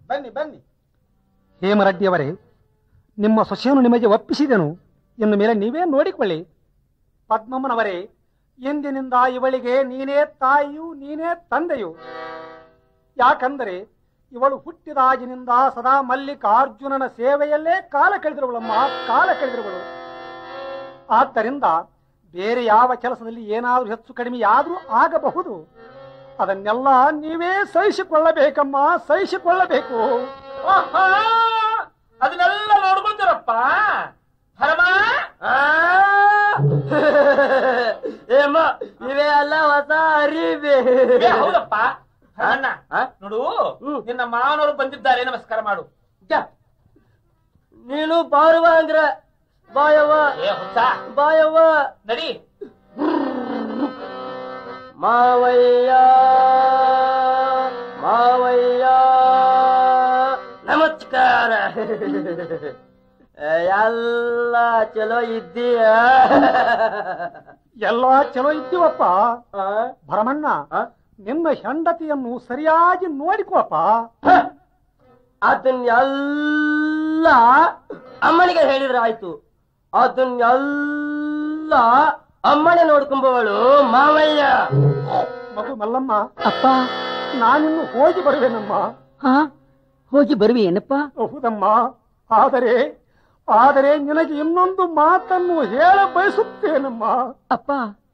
ಬನ್ನಿ ಬನ್ನಿ ಹೇಮರೆಡ್ಡಿಯವರೇ ನಿಮ್ಮ ಸೊಸೆಯನ್ನು ನಿಮಗೆ ಒಪ್ಪಿಸಿದೆನು ಇನ್ನು ಮೇಲೆ ನೀವೇ ನೋಡಿಕೊಳ್ಳಿ ಪದ್ಮಮ್ಮನವರೇ ಎಂದಿನಿಂದ ಇವಳಿಗೆ ನೀನೇ ತಾಯಿಯು ನೀನೇ ತಂದೆಯು ಯಾಕಂದರೆ ಇವಳು ಹುಟ್ಟಿದಾಗಿನಿಂದ ಸದಾ ಮಲ್ಲಿಕಾರ್ಜುನನ ಸೇವೆಯಲ್ಲೇ ಕಾಲ ಕಳೆದಿರುವಳಮ್ಮ ಕಾಲ ಕಳೆದಿರುವಳು ಆದ್ದರಿಂದ ಬೇರೆ ಯಾವ ಕೆಲಸದಲ್ಲಿ ಏನಾದರೂ ಹೆಚ್ಚು ಕಡಿಮೆ ಆದರೂ ಆಗಬಹುದು ಅದನ್ನೆಲ್ಲ ನೀವೇ ಸಹಿಸಿಕೊಳ್ಳಬೇಕಮ್ಮ ಸಹಿಸಿಕೊಳ್ಳಬೇಕು ಆಹಾ, ಅದನ್ನೆಲ್ಲ ನೋಡ್ಕೊಂತೀರಪ್ಪ ಹರಮ ಏಮ್ಮ ಇವೇ ಅಲ್ಲ ಹೊಸ ಅರಿಬೆ ಏ, ಹೌದಪ್ಪ ಹರಮಣ್ಣ ನೋಡು ನಿನ್ನ ಮಾವನವರು ಬಂದಿದ್ದಾರೆ ನಮಸ್ಕಾರ ಮಾಡು ನೀನು ಬಾರುವ ಅಂದ್ರ ಬಾಯವ್ವ ಏ ಹುಚ್ಚ ಬಾಯವ್ವ ನಡಿ ಮಾವಯ್ಯ ಮಾವಯ್ಯ ನಮಸ್ಕಾರ ಎಲ್ಲ ಚಲೋ ಇದ್ದೀಯ ಎಲ್ಲ ಚಲೋ ಇದ್ದೀವಪ್ಪ ಭರಮಣ್ಣ ನಿನ್ನ ಹೆಂಡತಿಯನ್ನು ಸರಿಯಾಗಿ ನೋಡಿಕೋಪ್ಪ ಅದನ್ನೆಲ್ಲ ಅಮ್ಮನಿಗೆ ಹೇಳಿದ್ರೆ ಆಯ್ತು ಅದನ್ನೆಲ್ಲ ಅಮ್ಮನೆ ನೋಡ್ಕೊಂಬವಳು ಮಾವಯ್ಯ ಮಗು ಮಲ್ಲಮ್ಮ ಅಪ್ಪ ನಾನಿನ್ನು ಹೋಗಿ ಬರುವೆನಮ್ಮ ಹಾ ಹೋಗಿ ಬರುವಿ ಏನಪ್ಪ ಹೌದಮ್ಮ ಆದರೆ ಆದರೆ ನಿನಗೆ ಇನ್ನೊಂದು ಮಾತನ್ನು ಹೇಳ ಬಯಸುತ್ತೇನಮ್ಮ ಅಪ್ಪ